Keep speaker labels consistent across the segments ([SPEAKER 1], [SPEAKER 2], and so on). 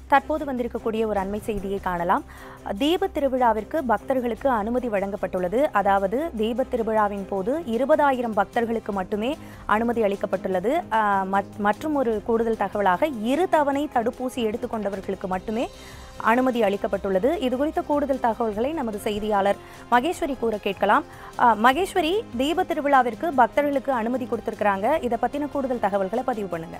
[SPEAKER 1] தற்போது வந்திருக்கக்கூடிய ஒரு அண்மை செய்தியை காணலாம் தீப திருவிழாவிற்கு பக்தர்களுக்கு அனுமதி வழங்கப்பட்டுள்ளது அதாவது தீப திருவிழாவின் போது இருபதாயிரம் பக்தர்களுக்கு மட்டுமே அனுமதி அளிக்கப்பட்டுள்ளது ஆஹ், மற்- மற்றும் ஒரு கூடுதல் தகவலாக இரு தவணை தடுப்பூசி எடுத்துக்கொண்டவர்களுக்கு மட்டுமே அனுமதி அளிக்கப்பட்டுள்ளது இது குறித்த கூடுதல் தகவல்களை நமது செய்தியாளர் மகேஸ்வரி கூற கேட்கலாம் ஆஹ், மகேஸ்வரி தீப திருவிழாவிற்கு பக்தர்களுக்கு அனுமதி கொடுத்திருக்கிறாங்க இதை பத்தின கூடுதல் தகவல்களை பதிவு பண்ணுங்க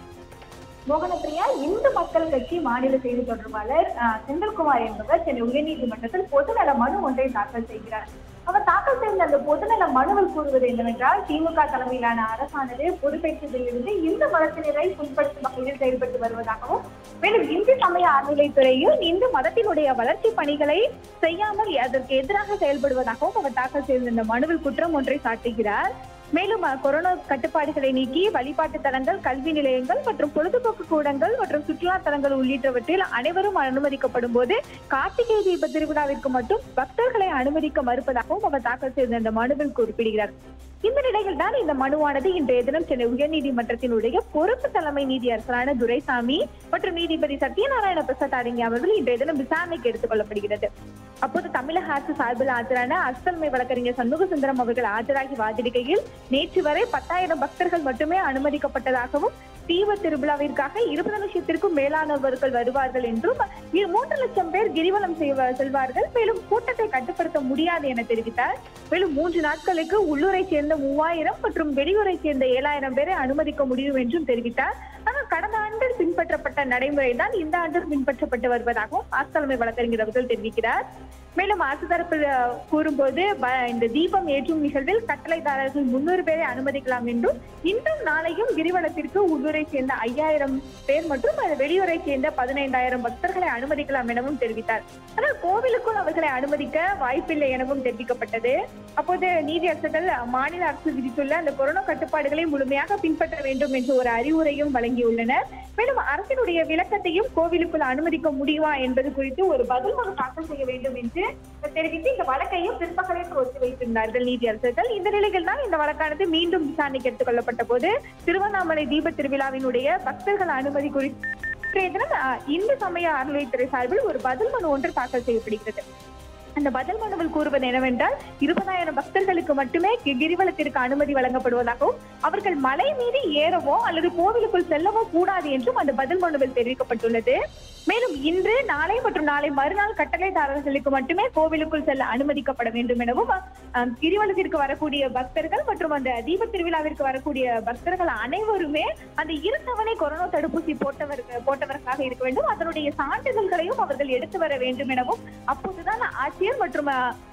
[SPEAKER 2] மோகனப்பிரியா இந்து மக்கள் கட்சி மாநில செய்தி தொடர்பாளர் அஹ், செந்தில்குமார் என்பவர் சென்னை உயர்நீதிமன்றத்தில் பொதுநல மனு ஒன்றை தாக்கல் செய்கிறார் அவர் தாக்கல் செய்த அந்த பொதுநல மனுவில் கூறுவது என்னவென்றால் திமுக தலைமையிலான அரசானது பொறுப்பேற்றதிலிருந்து இந்து மதத்தினரை புண்படுத்தும் வகையில் செயல்பட்டு வருவதாகவும் மேலும் இந்து சமய அறநிலைத்துறையும் இந்து மதத்தினுடைய வளர்ச்சி பணிகளை செய்யாமல் அதற்கு எதிராக செயல்படுவதாகவும் அவர் தாக்கல் செய்த இந்த மனுவில் குற்றம் ஒன்றை சாட்டுகிறார் மேலும் அஹ், கொரோனா கட்டுப்பாடுகளை நீக்கி வழிபாட்டு தலங்கள் கல்வி நிலையங்கள் மற்றும் பொழுதுபோக்கு கூடங்கள் மற்றும் சுற்றுலா தலங்கள் உள்ளிட்டவற்றில் அனைவரும் அனுமதிக்கப்படும் போது கார்த்திகை தீப திருவிழாவிற்கு மட்டும் பக்தர்களை அனுமதிக்க மறுப்பதாகவும் அவர் தாக்கல் செய்த இந்த மனுவில் குறிப்பிடுகிறார் இந்த நிலையில் தான் இந்த மனுவானது இன்றைய தினம் சென்னை உயர்நீதிமன்றத்தினுடைய பொறுப்பு தலைமை நீதியரசரான துரைசாமி மற்றும் நீதிபதி சத்யநாராயண பிரசாத் அடங்கிய அமர்வில் இன்றைய தினம் விசாரணைக்கு எடுத்துக் கொள்ளப்படுகிறது அப்போது தமிழக அரசு சார்பில் ஆஜரான அஸ்தன்மை வழக்கறிஞர் சண்முக சுந்தரம் அவர்கள் ஆஜராகி வாதிடுகையில் நேற்று வரை பத்தாயிரம் பக்தர்கள் மட்டுமே அனுமதிக்கப்பட்டதாகவும் தீப திருவிழாவிற்காக இருபது லட்சத்திற்கும் மேலானவர்கள் வருவார்கள் என்றும் இ- மூன்று லட்சம் பேர் கிரிவலம் செய்வ செல்வார்கள் மேலும் கூட்டத்தை கட்டுப்படுத்த முடியாது என தெரிவித்தார் மேலும் மூன்று நாட்களுக்கு உள்ளூரை சேர்ந்த மூவாயிரம் மற்றும் வெளியூரை சேர்ந்த ஏழாயிரம் பேரை அனுமதிக்க முடியும் என்றும் தெரிவித்தார் ஆனால் கடந்த ஆண்டு பின்பற்றப்பட்ட நடைமுறை தான் இந்த ஆண்டு பின்பற்றப்பட்டு வருவதாகவும் ஆஸ்தலைமை வழக்கறிஞர் அவர்கள் தெரிவிக்கிறார் மேலும் அரசு தரப்பில் அஹ், கூறும்போது ப- இந்த தீபம் ஏற்றும் நிகழ்வில் கட்டளைதாரர்கள் முன்னூறு பேரை அனுமதிக்கலாம் என்றும் இன்றும் நாளையும் கிரிவலத்திற்கு உள்ளூரை சேர்ந்த ஐயாயிரம் பேர் மற்றும் அது வெளியூரை சேர்ந்த பதினைந்தாயிரம் பக்தர்களை அனுமதிக்கலாம் எனவும் தெரிவித்தார் ஆனால் கோவிலுக்குள் அவர்களை அனுமதிக்க வாய்ப்பில்லை எனவும் தெரிவிக்கப்பட்டது அப்போது நீதியரசர்கள் மாநில அரசு விதித்துள்ள அந்த கொரோனா கட்டுப்பாடுகளை முழுமையாக பின்பற்ற வேண்டும் என்ற ஒரு அறிவுரையும் வழங்கியுள்ளனர் மேலும் அரசினுடைய விளக்கத்தையும் கோவிலுக்குள் அனுமதிக்க முடியுமா என்பது குறித்து ஒரு பதில் மனு தாக்கல் செய்ய வேண்டும் என்று தெரிவித்து இந்த வழக்கையும் பிற்பகலுக்கு ஒத்தி வைத்திருந்தார்கள் நீதியரசர்கள் இந்த நிலையில் தான் இந்த வழக்கானது மீண்டும் விசாரணைக்கு எடுத்துக் கொள்ளப்பட்ட போது திருவண்ணாமலை தீப திருவிழாவினுடைய பக்தர்கள் அனுமதி குறித்து இன்றைய தினம் அஹ், இந்து சமய அறநிலையத்துறை சார்பில் ஒரு பதில் மனு ஒன்று தாக்கல் செய்யப்படுகிறது அந்த பதில் மனுவில் கூறுவது என்னவென்றால் இருபதாயிரம் பக்தர்களுக்கு மட்டுமே கி- கிரிவலத்திற்கு அனுமதி வழங்கப்படுவதாகவும் அவர்கள் மலை மீது ஏறவோ அல்லது கோவிலுக்குள் செல்லவோ கூடாது என்றும் அந்த பதில் மனுவில் தெரிவிக்கப்பட்டுள்ளது மேலும் இன்று நாளை மற்றும் நாளை மறுநாள் கட்டளைதாரர்களுக்கு மட்டுமே கோவிலுக்குள் செல்ல அனுமதிக்கப்பட வேண்டும் எனவும் அஹ், கிரிவலத்திற்கு வரக்கூடிய பக்தர்கள் மற்றும் அந்த தீப திருவிழாவிற்கு வரக்கூடிய பக்தர்கள் அனைவருமே அந்த இரு தவணை கொரோனா தடுப்பூசி போட்டவர்கள் போட்டவர்களாக இருக்க வேண்டும் அதனுடைய சான்றிதழ்களையும் அவர்கள் எடுத்து வர வேண்டும் எனவும் அப்போதுதான் ஆட்சியர் மற்றும்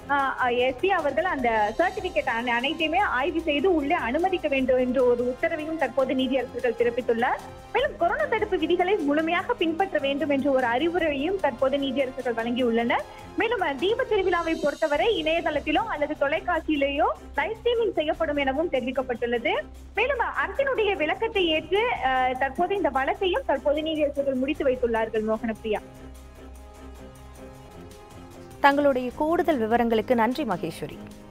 [SPEAKER 2] எஸ்பி அவர்கள் அந்த சர்டிபிகேட் அனைத்தையுமே ஆய்வு செய்து உள்ளே அனுமதிக்க வேண்டும் என்ற ஒரு உத்தரவையும் தற்போது நீதியரசர்கள் பிறப்பித்துள்ளார் மேலும் கொரோனா தடுப்பு விதிகளை முழுமையாக பின்பற்ற வேண்டும் என்ற ஒரு அறிவுரையும் தற்போது நீதியரசர்கள் வழங்கியுள்ளனர் மேலும் அஹ், தீப திருவிழாவை பொறுத்தவரை இணையதளத்திலோ அல்லது தொலைக்காட்சியிலேயோ லைவ் ஸ்ட்ரீமிங் செய்யப்படும் எனவும் தெரிவிக்கப்பட்டுள்ளது மேலும் அஹ், அரசினுடைய விளக்கத்தை ஏற்று அஹ், தற்போது இந்த வழக்கையும் தற்போது நீதியரசர்கள் முடித்து வைத்துள்ளார்கள் மோகனப்பிரியா
[SPEAKER 1] தங்களுடைய கூடுதல் விவரங்களுக்கு நன்றி மகேஸ்வரி